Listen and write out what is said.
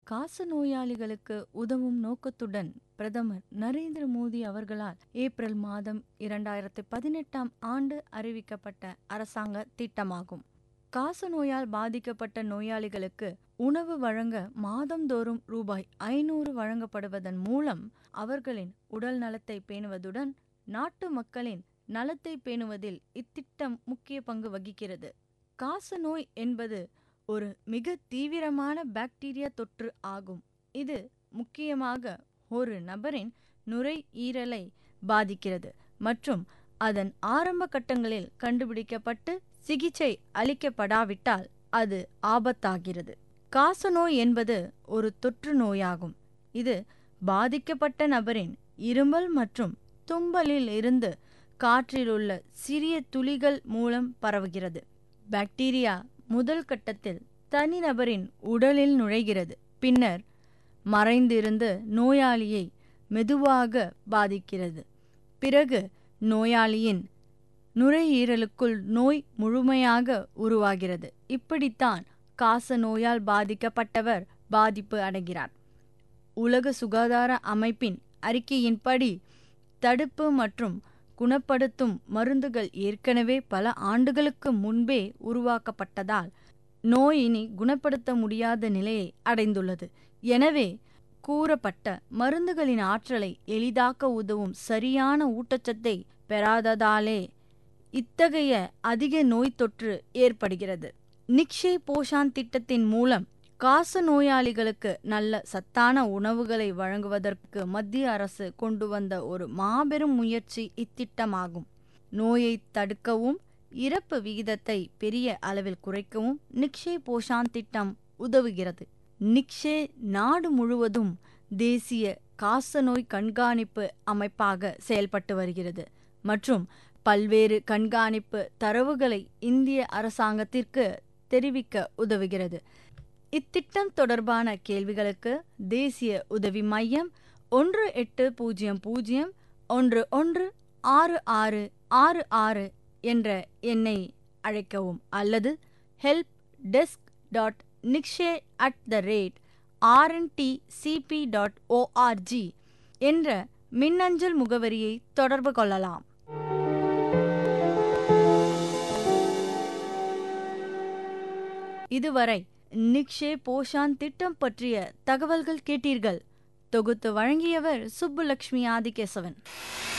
காச நோயாளிகளுக்கு உதவும் நோக்கத்துடன் பிரதமர் நரேந்திர மோடி அவர்களால் ஏப்ரல் மாதம் இரண்டாயிரத்தி பதினெட்டாம் ஆண்டு அறிவிக்கப்பட்ட அரசாங்க திட்டமாகும் காச நோயால் பாதிக்கப்பட்ட நோயாளிகளுக்கு உணவு வழங்க மாதந்தோறும் ரூபாய் ஐநூறு வழங்கப்படுவதன் மூலம் அவர்களின் உடல் நலத்தை பேணுவதுடன் நாட்டு மக்களின் நலத்தை பேணுவதில் இத்திட்டம் முக்கிய பங்கு வகிக்கிறது காச நோய் என்பது ஒரு மிக தீவிரமான பாக்டீரியா தொற்று ஆகும் இது முக்கியமாக ஒரு நபரின் நுரையீரலை பாதிக்கிறது மற்றும் அதன் ஆரம்ப கட்டங்களில் கண்டுபிடிக்கப்பட்டு சிகிச்சை அளிக்கப்படாவிட்டால் அது ஆபத்தாகிறது காசநோய் என்பது ஒரு தொற்று நோயாகும் இது பாதிக்கப்பட்ட நபரின் இருமல் மற்றும் தும்பலில் இருந்து காற்றிலுள்ள சிறிய துளிகள் மூலம் பரவுகிறது பாக்டீரியா முதல் கட்டத்தில் தனிநபரின் உடலில் நுழைகிறது பின்னர் மறைந்திருந்து நோயாளியை மெதுவாக பாதிக்கிறது பிறகு நோயாளியின் நுரையீரலுக்குள் நோய் முழுமையாக உருவாகிறது இப்படித்தான் காச நோயால் பாதிக்கப்பட்டவர் பாதிப்பு அடைகிறார் உலக சுகாதார அமைப்பின் அறிக்கையின்படி தடுப்பு மற்றும் குணப்படுத்தும் மருந்துகள் ஏற்கனவே பல ஆண்டுகளுக்கு முன்பே உருவாக்கப்பட்டதால் நோய் இனி குணப்படுத்த முடியாத நிலையை அடைந்துள்ளது எனவே கூறப்பட்ட மருந்துகளின் ஆற்றலை எளிதாக்க உதவும் சரியான ஊட்டச்சத்தை பெறாததாலே இத்தகைய அதிக நோய் தொற்று ஏற்படுகிறது நிக்ஷே போஷான் திட்டத்தின் மூலம் காச நோயாளிகளுக்கு நல்ல சத்தான உணவுகளை வழங்குவதற்கு மத்திய அரசு கொண்டு வந்த ஒரு மாபெரும் முயற்சி இத்திட்டமாகும் நோயை தடுக்கவும் இறப்பு விகிதத்தை பெரிய அளவில் குறைக்கவும் நிக்ஷே போஷான் திட்டம் உதவுகிறது நிக்ஷே நாடு முழுவதும் தேசிய காசநோய் கண்காணிப்பு அமைப்பாக செயல்பட்டு வருகிறது மற்றும் பல்வேறு கண்காணிப்பு தரவுகளை இந்திய அரசாங்கத்திற்கு தெரிவிக்க உதவுகிறது இத்திட்டம் தொடர்பான கேள்விகளுக்கு தேசிய உதவி மையம் ஒன்று எட்டு பூஜ்ஜியம் பூஜ்ஜியம் ஒன்று ஒன்று ஆறு ஆறு ஆறு ஆறு என்ற எண்ணை அழைக்கவும் அல்லது help desk dot நிக்ஷே at the rate R&D CP dot O R G என்ற மின்னஞ்சல் முகவரியை தொடர்பு கொள்ளலாம் இதுவரை நிக்ஷே போஷான் திட்டம் பற்றிய தகவல்கள் கேட்டீர்கள் தொகுத்து வழங்கியவர் சுப்புலட்சுமி ஆதிகேசவன்